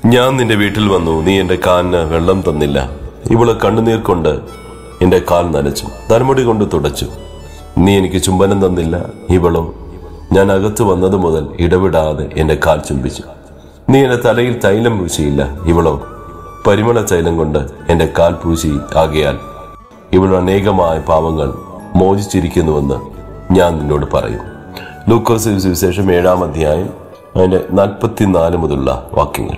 ഞാൻ നിന്റെ വീട്ടിൽ വന്നു നീ എന്റെ കാലിന് വെള്ളം തന്നില്ല ഇവള് കണ്ണുനീർ കൊണ്ട് എന്റെ കാൽ നനച്ചു തലമുടി കൊണ്ട് തുടച്ചു നീ എനിക്ക് ചുംബനം തന്നില്ല ഇവളും ഞാൻ അകത്തു വന്നത് മുതൽ ഇടവിടാതെ എന്റെ കാൽ ചുംബിച്ചു നീ എന്റെ തലയിൽ തൈലം പൂശിയില്ല ഇവളോ പരിമള തൈലം കൊണ്ട് എന്റെ കാൽ പൂശി ആകയാൽ ഇവൾ അനേകമായ പാവങ്ങൾ മോചിച്ചിരിക്കുന്നുവെന്ന് ഞാൻ നിന്നോട് പറയും ലൂക്കോസ് സുവിശേഷം ഏഴാം അധ്യായം അതിന്റെ നാൽപ്പത്തിനാല് മുതലുള്ള വാക്യങ്ങൾ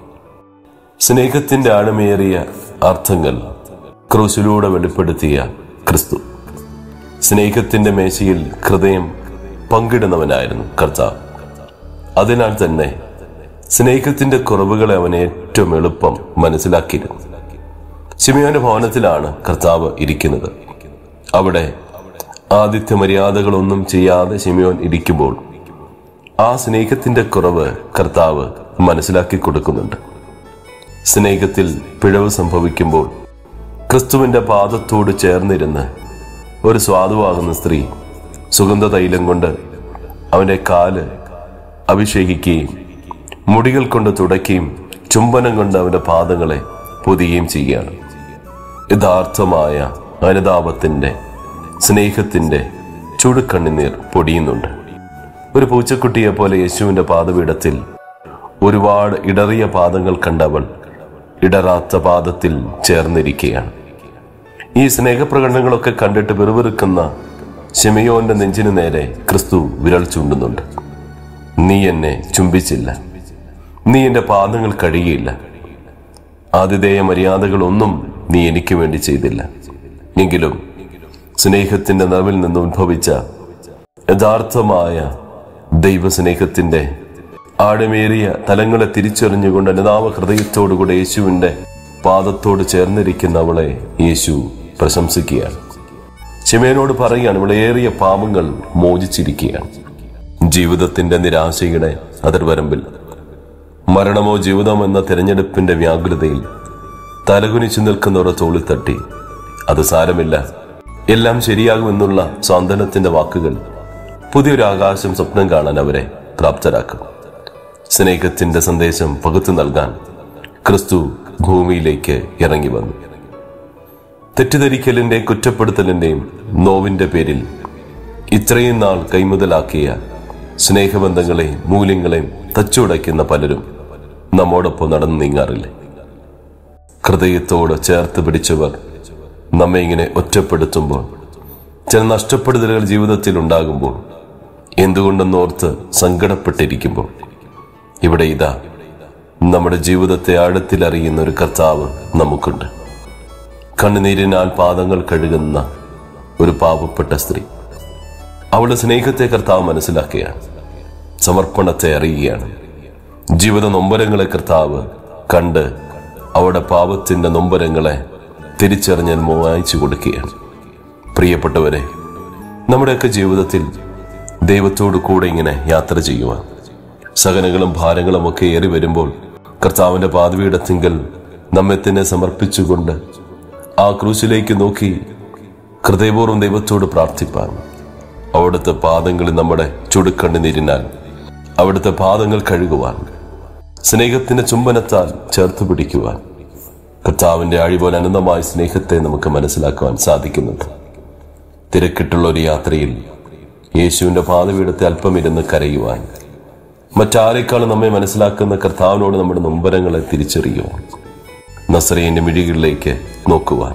സ്നേഹത്തിന്റെ ആഴമേറിയ അർത്ഥങ്ങൾ ക്രൂശിലൂടെ വെളിപ്പെടുത്തിയ ക്രിസ്തു സ്നേഹത്തിന്റെ മേശയിൽ ഹൃദയം പങ്കിടുന്നവനായിരുന്നു കർത്താവ് അതിനാൽ തന്നെ സ്നേഹത്തിന്റെ കുറവുകളെ അവൻ ഏറ്റവും എളുപ്പം മനസ്സിലാക്കിയിരുന്നു ശിമയോന്റെ ഭവനത്തിലാണ് കർത്താവ് ഇരിക്കുന്നത് അവിടെ ആദിത്യ മര്യാദകളൊന്നും ചെയ്യാതെ ശിമയോൻ ഇരിക്കുമ്പോൾ ആ സ്നേഹത്തിന്റെ കുറവ് കർത്താവ് മനസ്സിലാക്കി കൊടുക്കുന്നുണ്ട് സ്നേഹത്തിൽ പിഴവ് സംഭവിക്കുമ്പോൾ ക്രിസ്തുവിന്റെ പാദത്തോട് ചേർന്നിരുന്ന് ഒരു സ്വാദുവാകുന്ന സ്ത്രീ സുഗന്ധ തൈലം കൊണ്ട് അവന്റെ കാല് അഭിഷേകിക്കുകയും മുടികൾ കൊണ്ട് തുടയ്ക്കുകയും ചുംബനം കൊണ്ട് അവന്റെ പാദങ്ങളെ പൊതിയുകയും ചെയ്യുകയാണ് യഥാർത്ഥമായ അനുതാപത്തിന്റെ സ്നേഹത്തിന്റെ ചുടുക്കണ്ണിനീർ പൊടിയുന്നുണ്ട് ഒരു പൂച്ചക്കുട്ടിയെ പോലെ യേശുവിന്റെ പാദപീഠത്തിൽ ഒരുപാട് ഇടറിയ പാദങ്ങൾ കണ്ടവൾ ഇടറാത്ത പാദത്തിൽ ചേർന്നിരിക്കുകയാണ് ഈ സ്നേഹപ്രകടനങ്ങളൊക്കെ കണ്ടിട്ട് വെറുവെറുക്കുന്ന ഷെമിയോന്റെ നെഞ്ചിനു നേരെ ക്രിസ്തു വിരൽ ചൂണ്ടുന്നുണ്ട് നീ എന്നെ ചുംബിച്ചില്ല നീ എന്റെ പാദങ്ങൾ കഴുകിയില്ല ആതിഥേയ മര്യാദകളൊന്നും നീ എനിക്ക് വേണ്ടി ചെയ്തില്ല എങ്കിലും സ്നേഹത്തിന്റെ നിറവിൽ നിന്ന് ഉത്ഭവിച്ച യഥാർത്ഥമായ ദൈവസ്നേഹത്തിന്റെ ആഴമേറിയ തലങ്ങളെ തിരിച്ചറിഞ്ഞുകൊണ്ട് അനുതാപ ഹൃദയത്തോടുകൂടെ യേശുവിന്റെ പാദത്തോട് ചേർന്നിരിക്കുന്ന അവളെ യേശു പ്രശംസിക്കുകയാണ് ചെമേനോട് പറയുകയാണ് ഇവിടെ ഏറിയ പാപങ്ങൾ മോചിച്ചിരിക്കുകയാണ് ജീവിതത്തിന്റെ നിരാശയുടെ അതിർവരമ്പിൽ മരണമോ ജീവിതമോ എന്ന തിരഞ്ഞെടുപ്പിന്റെ വ്യാകുലതയിൽ തലകുനിച്ചു നിൽക്കുന്നവരുടെ തോളിൽ തട്ടി അത് സാരമില്ല എല്ലാം ശരിയാകുമെന്നുള്ള സാന്ത്വനത്തിന്റെ വാക്കുകൾ പുതിയൊരു ആകാശം സ്വപ്നം കാണാൻ അവരെ പ്രാപ്തരാക്കും സ്നേഹത്തിന്റെ സന്ദേശം പകുത്തു നൽകാൻ ക്രിസ്തു ഭൂമിയിലേക്ക് ഇറങ്ങി വന്നു തെറ്റിദ്ധരിക്കലിന്റെയും കുറ്റപ്പെടുത്തലിന്റെയും നോവിന്റെ പേരിൽ ഇത്രയും നാൾ കൈമുതലാക്കിയ സ്നേഹബന്ധങ്ങളെയും മൂല്യങ്ങളെയും തച്ചുടയ്ക്കുന്ന പലരും നമ്മോടൊപ്പം നടന്നു നീങ്ങാറില്ലേ ഹൃദയത്തോട് ചേർത്ത് പിടിച്ചവർ നമ്മെ ഇങ്ങനെ ഒറ്റപ്പെടുത്തുമ്പോൾ ചില നഷ്ടപ്പെടുത്തലുകൾ ജീവിതത്തിൽ ഉണ്ടാകുമ്പോൾ എന്തുകൊണ്ടെന്നോർത്ത് സങ്കടപ്പെട്ടിരിക്കുമ്പോൾ ഇവിടെ ഇതാ നമ്മുടെ ജീവിതത്തെ ആഴത്തിലറിയുന്ന ഒരു കർത്താവ് നമുക്കുണ്ട് കണ്ണുനീരിനാൽ പാദങ്ങൾ കഴുകുന്ന ഒരു പാവപ്പെട്ട സ്ത്രീ അവളുടെ സ്നേഹത്തെ കർത്താവ് മനസ്സിലാക്കുകയാണ് സമർപ്പണത്തെ അറിയുകയാണ് ജീവിത നൊമ്പരങ്ങളെ കർത്താവ് കണ്ട് അവളുടെ പാപത്തിന്റെ നൊമ്പരങ്ങളെ തിരിച്ചറിഞ്ഞാൽ വായിച്ചു കൊടുക്കുകയാണ് പ്രിയപ്പെട്ടവരെ നമ്മുടെയൊക്കെ ജീവിതത്തിൽ ദൈവത്തോടു കൂടെ ഇങ്ങനെ യാത്ര ചെയ്യുവാൻ സഹനങ്ങളും ഭാരങ്ങളും ഒക്കെ ഏറി വരുമ്പോൾ കർത്താവിന്റെ പാതവീടത്തിങ്കൽ നമ്മെ തന്നെ സമർപ്പിച്ചുകൊണ്ട് ആ ക്രൂശിലേക്ക് നോക്കി ഹൃദയപൂർവ്വം ദൈവത്തോട് പ്രാർത്ഥിപ്പാൻ അവിടുത്തെ പാദങ്ങളിൽ നമ്മുടെ ചുടുക്കണ്ണിനിരിനാൽ അവിടുത്തെ പാദങ്ങൾ കഴുകുവാൻ സ്നേഹത്തിന്റെ ചുംബനത്താൽ ചേർത്ത് പിടിക്കുവാൻ കർത്താവിന്റെ അഴിപോലെ അനന്തമായ സ്നേഹത്തെ നമുക്ക് മനസ്സിലാക്കുവാൻ സാധിക്കുന്നുണ്ട് തിരക്കിട്ടുള്ള ഒരു യാത്രയിൽ യേശുവിന്റെ പാതപീഠത്തെ അല്പം ഇരുന്ന് കരയുവാൻ മറ്റാരെക്കാളും നമ്മെ മനസ്സിലാക്കുന്ന കർത്താവിനോട് നമ്മുടെ നൊമ്പരങ്ങളെ തിരിച്ചറിയുവാൻ നസ്രയന്റെ മിഴികളിലേക്ക് നോക്കുവാൻ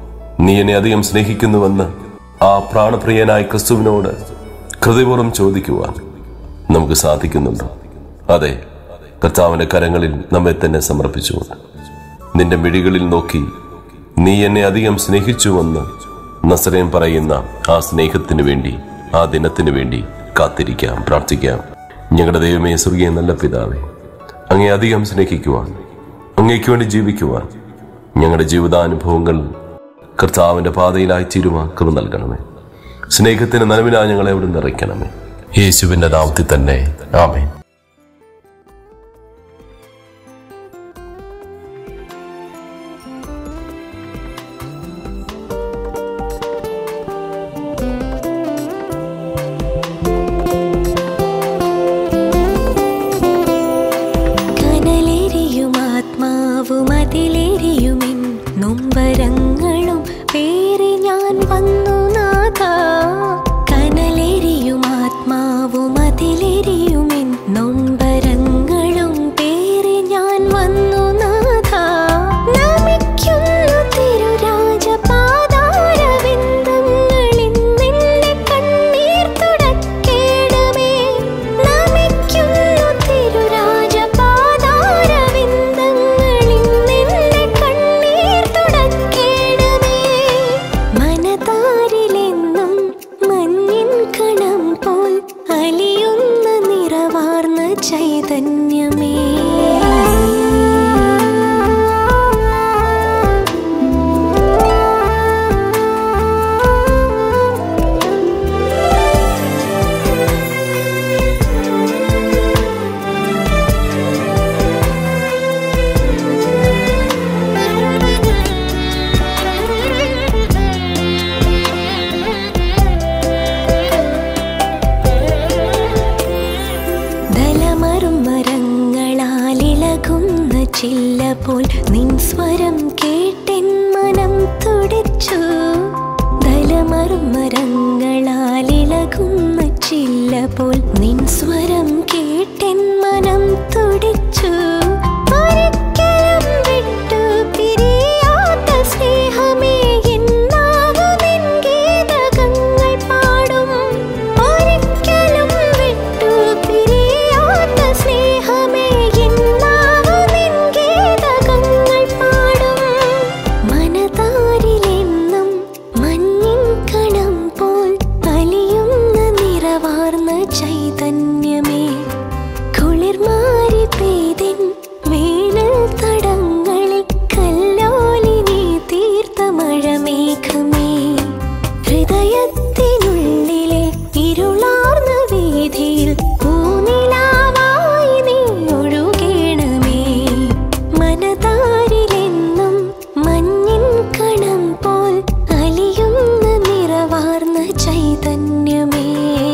നീ എന്നെ അധികം സ്നേഹിക്കുന്നുവെന്ന് ആ പ്രാണപ്രിയനായ ക്രിസ്തുവിനോട് ഹൃദയപൂർവ്വം ചോദിക്കുവാൻ നമുക്ക് സാധിക്കുന്നുണ്ടോ അതെ കർത്താവിന്റെ കരങ്ങളിൽ നമ്മെ തന്നെ സമർപ്പിച്ചുകൊണ്ട് നിന്റെ മിഴികളിൽ നോക്കി നീ എന്നെ അധികം സ്നേഹിച്ചുവെന്ന് നസ്രയൻ പറയുന്ന ആ സ്നേഹത്തിനു വേണ്ടി ആ ദിനത്തിനു വേണ്ടി കാത്തിരിക്കാം പ്രാർത്ഥിക്കാം ഞങ്ങളുടെ ദൈവമേ സ്വർഗീയ നല്ല പിതാവേ അങ്ങേ അധികം സ്നേഹിക്കുവാൻ അങ്ങേക്ക് വേണ്ടി ജീവിക്കുവാൻ ഞങ്ങളുടെ ജീവിതാനുഭവങ്ങൾ കർത്താവിന്റെ പാതയിലായി തീരുവാൻ കൃപ നൽകണമേ സ്നേഹത്തിന് നനവിനായി ഞങ്ങളെ അവിടെ നിറയ്ക്കണമേ യേശുവിന്റെ നാമത്തിൽ തന്നെ ആമേൻ കനലെരിയുമാ ചൈതന്യമേ ദലമറും മരങ്ങളാൽ ഇളകുന്ന ചില്ല പോൽ നിൻ സ്വരം കേട്ടെൻ മനം തുടിച്ചു ദലമറും മരങ്ങളാൽ ഇളകുന്ന ചില്ല പോൽ നിൻ സ്വരം കേട്ടെൻ മനം തുടിച്ചു ഒരിക്കലും വിട്ടു പിരിയാത്ത സ്നേഹമേ എന്നാകുമെൻ ഗീതകങ്ങൾ പാടും ഒരിക്കലും വിട്ടു പിരിയാത്ത സ്നേഹമേ എന്നാകുമെൻ ഗീതകങ്ങൾ പാടും മനതാരിലെന്നും മഞ്ഞിൻ കണം പോൽ അലിയുന്ന നിറവാർന്ന ചൈതന്യമേ കുളിർമാരി പെയ്തിൻ വേനൽ തടങ്ങളിൽ കല്ലോലിനെ തീർത്ത മഴമേഘമേ ഹൃദയത്തിനുള്ളിലെ ഇരുളാർന്ന വീതിയിൽ പൂനിലാവായി നീ ഒഴുകേണമേ മനതാരിലെന്നും മഞ്ഞിൻ കണം പോൽ അലിയുന്ന നിറവാർന്ന ചൈതന്യമേ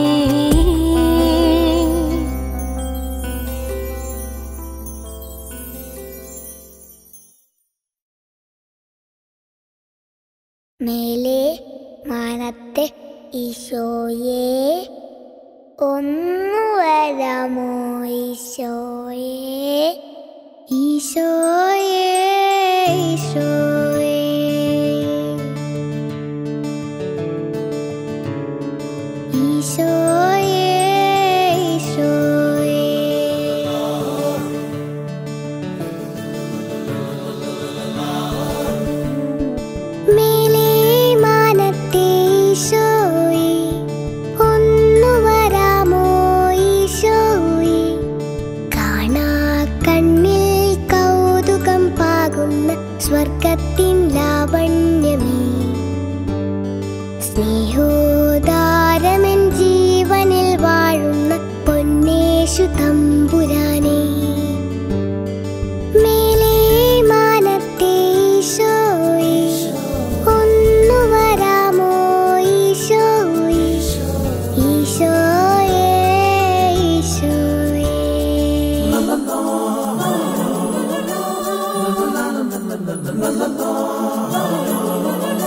മേലെ മാനത്തെ ഈശോയെ ഒന്നു വരാമോ ഈശോയെ ഈശോയെ ഈശോയെ ഈശോയെ ഈശോയെ മേലെ മാനത്തെ ഈശോയെ ഒന്നു വരാമോ ഈശോയെ കാണാ കണ്ണിൽ കൗതുകം പാകുന്ന സ്വർഗത്തിൻ ലാവണ്യമേ സ്നേഹോദാരമൻ ജീവനിൽ വാഴുന്ന പൊന്നേശു തമ്പുരാനേ മേലെ മാനത്തെ ഈശോയെ ഒന്നു വരാമോ ഈശോയെ ഈശോയെ ഈശോയെ ും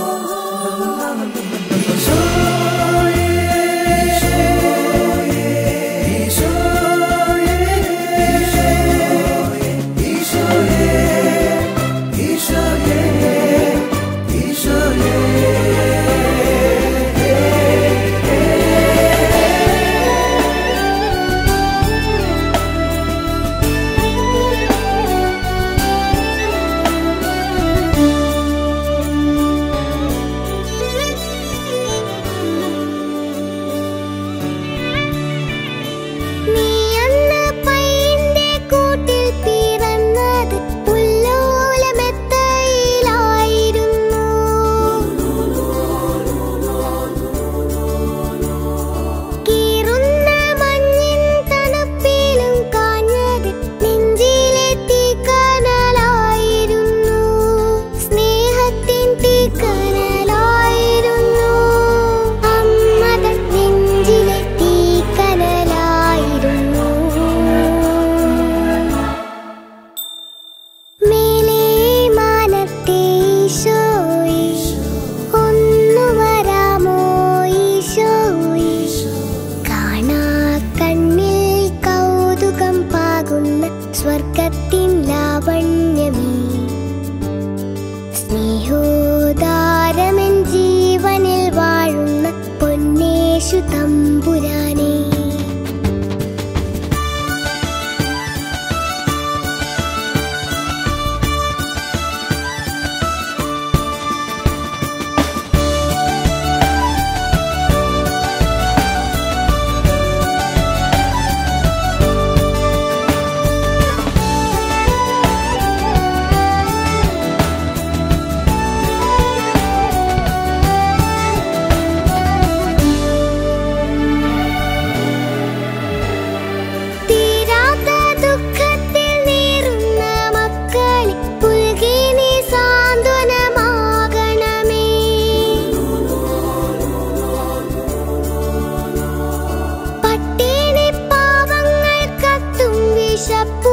വിശപ്പു